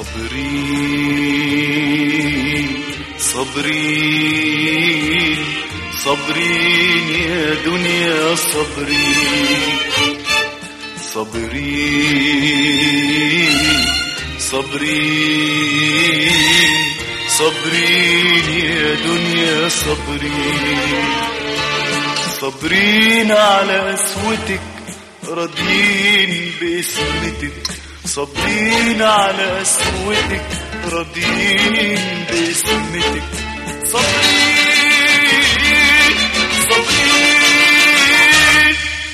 صبرين صبرين صبرين يا دنيا صبرين صبرين صبرين صبرين يا دنيا صبرين صبرين على قسوتك راضيين باسمتك صابرين على قسوتك راضيين باسمتك صابرين صابرين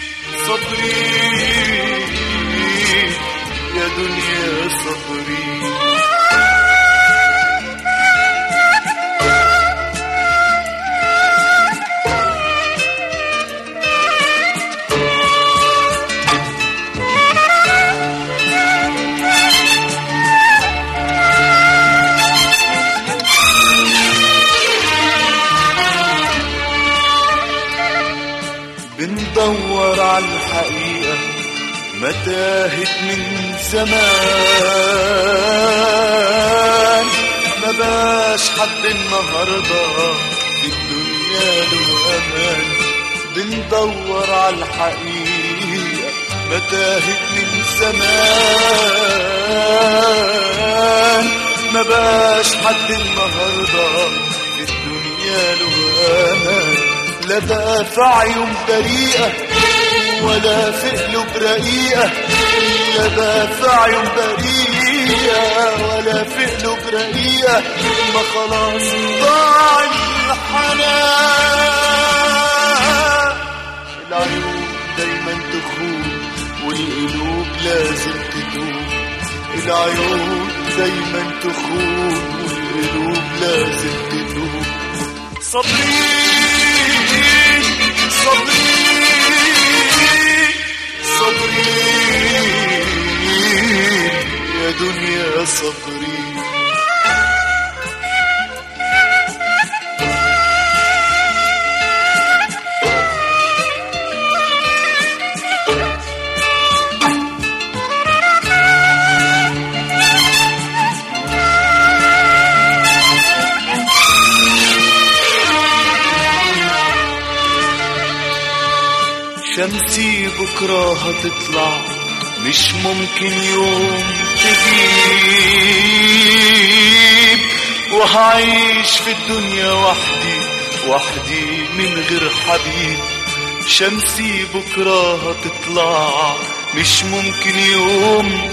صابرين يا دنيا صابرين بندور على الحقيقة ما تاهت من زمان ما باش حد النهاردة في الدنيا له أمان بندور على الحقيقة ما تاهت من زمان ما باش حد النهاردة في الدنيا له أمان لا بقى في عيون بريئة ولا في قلوب رقيقة لا بقى في عيون بريئة ولا في قلوب رقيقة ما خلاص ضاع الحنان العيون دايما تخون والقلوب لازم تدوم العيون دايما تخون والقلوب لازم تدوم صبرين صبرين صبرين يا دنيا صبرين شمسي بكرة هتطلع مش ممكن يوم تغيب وهعيش في الدنيا وحدي وحدي من غير حبيب شمسي بكرة هتطلع مش ممكن يوم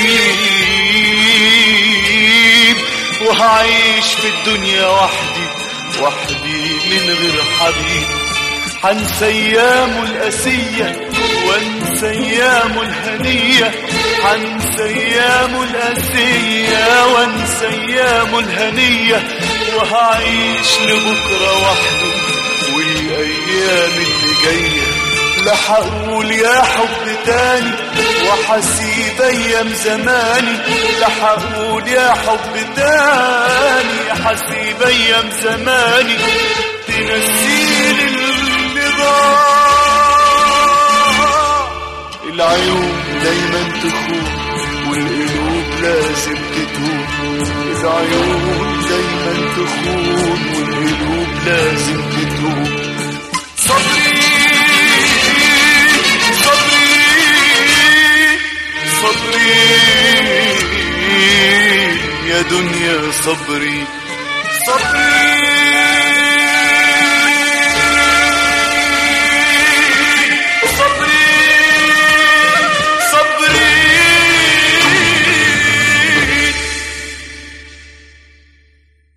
تغيب وهعيش في الدنيا وحدي وحدي من غير حبيب حنسى ايامه القاسية وانسى ايامه الهنية حنسى ايامه القاسية وانسى ايامه الهنية وهعيش لبكرة وحده والايام اللي جاية لا هقول يا حب تاني وحسيب ايام زماني لا هقول يا حب تاني حسيب ايام زماني تنسيني اللي ضاع العيون دايما تخون والقلوب لازم تتوب العيون دايما تخون والقلوب لازم تتوب صبري صبري صبري يا دنيا صبري صبري